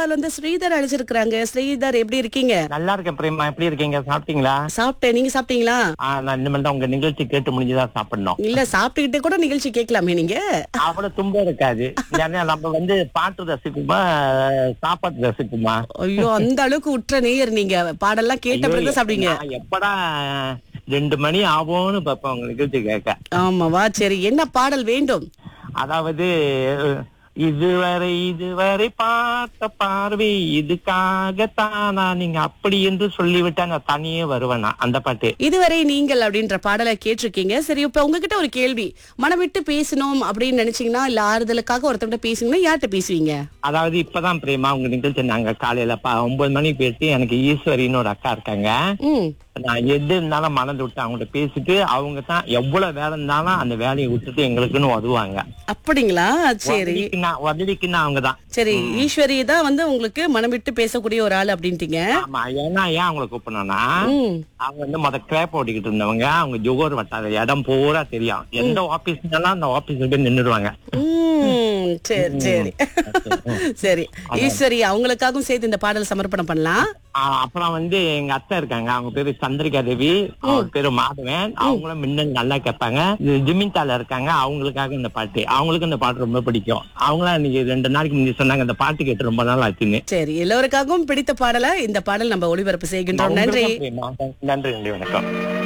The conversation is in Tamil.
பாடல் வந்து ஸ்ரீதர் அழைச்சிருக்கிறாங்க ஸ்ரீதர் எப்படி இருக்கீங்க நல்லா இருக்கேன் பிரேமா எப்படி இருக்கீங்க சாப்பிட்டீங்களா சாப்பிட்டேன் நீங்க சாப்பிட்டீங்களா ஆ, நான் இனிமேல் தான் உங்க நிகழ்ச்சி கேட்டு முடிஞ்சுதான் சாப்பிடணும் இல்ல சாப்பிட்டுக்கிட்டே கூட நிகழ்ச்சி கேட்கலாமே நீங்க அவ்வளவு துன்பம் இருக்காது ஏன்னா நம்ம வந்து பாட்டு ரசிக்குமா சாப்பாட்டு ரசிக்குமா ஐயோ அந்த அளவுக்கு உற்ற நேயர் நீங்க பாடல்லாம் கேட்ட பிறகு சாப்பிடுவீங்க நான் எப்படா ரெண்டு மணி ஆகும்னு பார்ப்பேன் உங்க நிகழ்ச்சி கேட்க ஆமாவா சரி என்ன பாடல் வேண்டும் அதாவது இதுவரை இதுவரை பார்த்த பார்வை இதுக்காகத்தானா நீங்க அப்படி என்று சொல்லிவிட்டா நான் தனியே வருவேனா அந்த பாட்டு இதுவரை நீங்கள் அப்படின்ற பாடலை கேட்டிருக்கீங்க சரி இப்ப உங்ககிட்ட ஒரு கேள்வி மனம் விட்டு பேசணும் அப்படின்னு நினைச்சீங்கன்னா இல்ல ஆறுதலுக்காக ஒருத்தர்கிட்ட பேசுங்கன்னா யார்கிட்ட பேசுவீங்க அதாவது இப்பதான் பிரேமா உங்க நிகழ்ச்சி நாங்க காலையில ப- ஒன்பது மணிக்கு பேசி எனக்கு ஈஸ்வரின்னு ஒரு அக்கா இருக்காங்க ம் நான் எது இருந்தாலும் மறந்து விட்டு அவங்கள்ட்ட பேசிட்டு அவங்க தான் எவ்வளவு வேலை இருந்தாலும் அந்த வேலையை விட்டுட்டு எங்களுக்குன்னு உதவுவாங்க அப்படிங்களா சரி உதவிக்குன்னா உதவிக்குன்னா அவங்கதான் சரி ஈஸ்வரி தான் வந்து உங்களுக்கு மனம் விட்டு பேசக்கூடிய ஒரு ஆள் அப்படின்ட்டீங்க ஆமா ஏன்னா ஏன் அவங்கள கூப்பிடணும்னா ம் அவங்க வந்து முத கிளேப் ஓட்டிக்கிட்டு இருந்தவங்க அவங்க ஜுகோர் வட்டார இடம் பூரா தெரியும் எந்த ஆபீஸ்னாலும் அந்த ஆபீஸ்ல போய் நின்னுடுவாங்க ம், சரி சரி சரி ஈஸ்வரி அவங்களுக்காகவும் சேர்த்து இந்த பாடல் சமர்ப்பணம் பண்ணலாம் ஆ, அப்புறம் வந்து எங்க அத்தை இருக்காங்க அவங்க பேரு சந்திரிகா தேவி அவங்க பேரு மாதவன் அவங்களும் மின்னல் நல்லா கேட்பாங்க இது ஜிமின்தால இருக்காங்க அவங்களுக்காக இந்த பாட்டு அவங்களுக்கு இந்த பாட்டு ரொம்ப பிடிக்கும் அவங்களாம் இன்னைக்கு ரெண்டு நாளைக்கு முன்னாடி சொன்னாங்க இந்த பாட்டு கேட்டு ரொம்ப நாள் ஆச்சுன்னு சரி எல்லோருக்காகவும் பிடித்த பாடலை இந்த பாடல் நம்ம ஒளிபரப்பு செய்கின்றோம் நன்றி நன்றி நன்றி நன்றி வணக்கம்